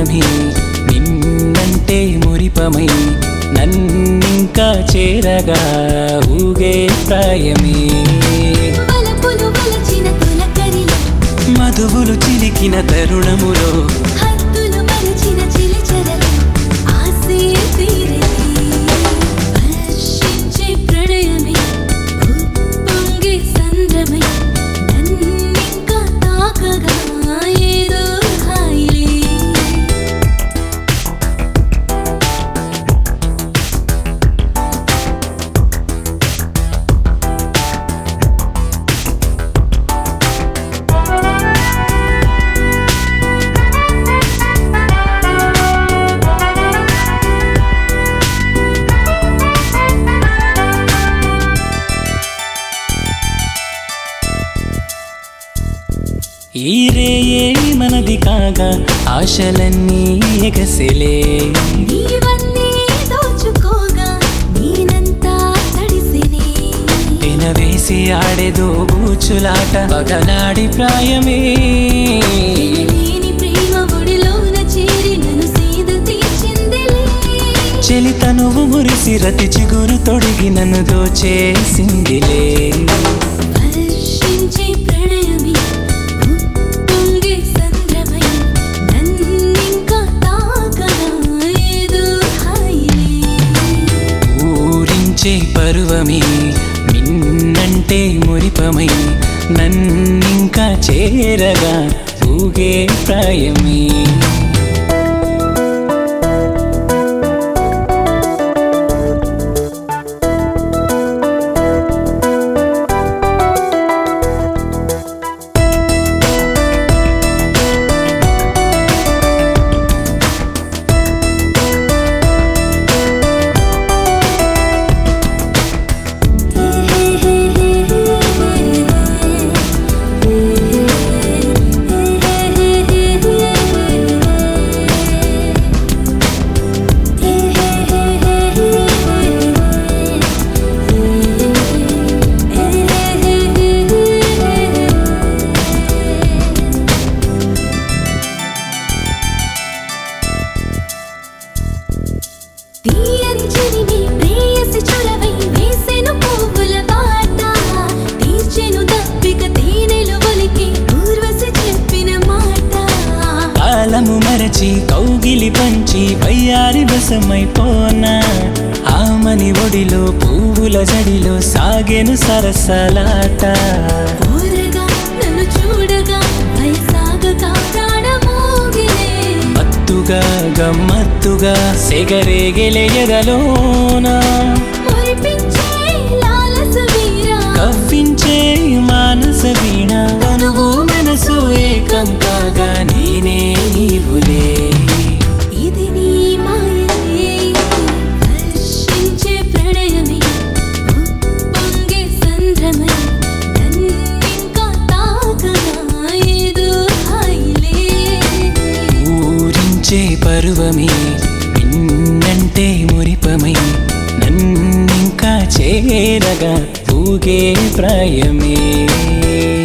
పరువమే నిన్నంటే మురిపమై నన్నింకా చేరగా ఊగే ప్రాయమే వలపులు వలచిన తొలకరిలో మధువులు చిలికిన తరుణములో హద్దులు మరచిన చిలిచరలు ఆసే తీరని వర్షించే ప్రణయమే ఉప్పొంగే సంద్రమై నన్నింకా తాకగా ఏదో హాయిలే ఈ రేయే మనది కాగా ఆశలన్నీ ఎగసెలే నీవన్నీ దోచుకోగా నేనంతా తడిసినే ఎనవేసి ఆడేదో బూచులాట పగలాడి ప్రాయమే లేని ప్రేమ ఒడిలోన చేరి నన్ను సీద తీర్చిందిలే చెలి తనువు మురిసి రతి చిగురు తొడిగి నన్ను దోచేసిందిలే వర్షించే ప్రణయమే ఉప్పొంగే సంద్రమై నన్నింకా తాకగా ఏదో హాయిలే ఊరించే పరువమే నిన్నంటే మురిపమై నన్నింకా చేరగా ఊగే ప్రాయమే తీయని చెలిమి ప్రేయసి చొరవై వేసెను పువ్వుల బాట తీర్చెను దప్పిక తేనెలు ఒలికి ఊర్వశి చెప్పిన మాట కాలము మరచి కౌగిలి పంచి వయ్యారి వశమైపోనా ఆమని ఒడిలో పువ్వుల జడిలో సాగెను సరసలాట ఊరగా నన్ను చూడగా వయసాగగా ప్రాణమోగిలే మత్తుగా గమ్మత్తుగా సెగరేగెలే ఎదలోనా మురిపించే లాలస వీరా కవ్వించే మానస వీణ తనువు మనసు ఏకం కాగా నేనే నీవులే ఇది నీ మాయలే వర్షించే ప్రణయమే ఉప్పొంగే సంద్రమై నన్నింకా తాకగా ఏదో హాయిలే ఊరించే పరువమే నిన్నంటే మురిపమై నన్నింకా చేరగా ఊగే ప్రాయమే